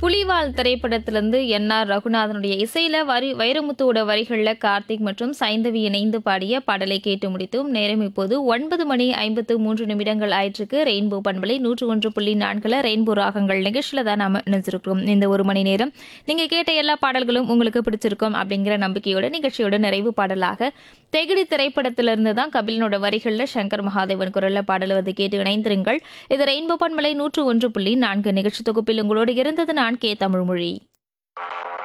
புலிவால் திரைப்படத்திலிருந்து N R ரகுநாதனுடைய இசையில வரி வைரமுத்துவோட வரிகளில் கார்த்திக் மற்றும் சைந்தவி இணைந்து பாடிய பாடலை கேட்டு முடித்தோம் நேரம் இப்போது ஒன்பது மணி ஐம்பத்து மூன்று நிமிடங்கள் ஆயிற்றுக்கு ரெயின்போ பண்பலை நூற்று ஒன்று புள்ளி நான்குல ரெயின்போ ராகங்கள் நிகழ்ச்சியில் தான் நாம இணைஞ்சிருக்கிறோம் இந்த ஒரு மணி நேரம் நீங்க கேட்ட எல்லா பாடல்களும் உங்களுக்கு பிடிச்சிருக்கும் அப்படிங்கிற நம்பிக்கையோட நிகழ்ச்சியோட நிறைவு பாடலாக தெகிடி திரைப்படத்திலிருந்து தான் கபிலனோட வரிகளில் சங்கர் மகாதேவன் குரல்ல பாடல் வந்து கேட்டு இணைந்திருங்கள் இது ரெயின்போ பண்பலை நூற்று ஒன்று புள்ளி நான்கு நிகழ்ச்சி தொகுப்பில் உங்களோடு இருந்தது நான் கே தமிழ்மொழி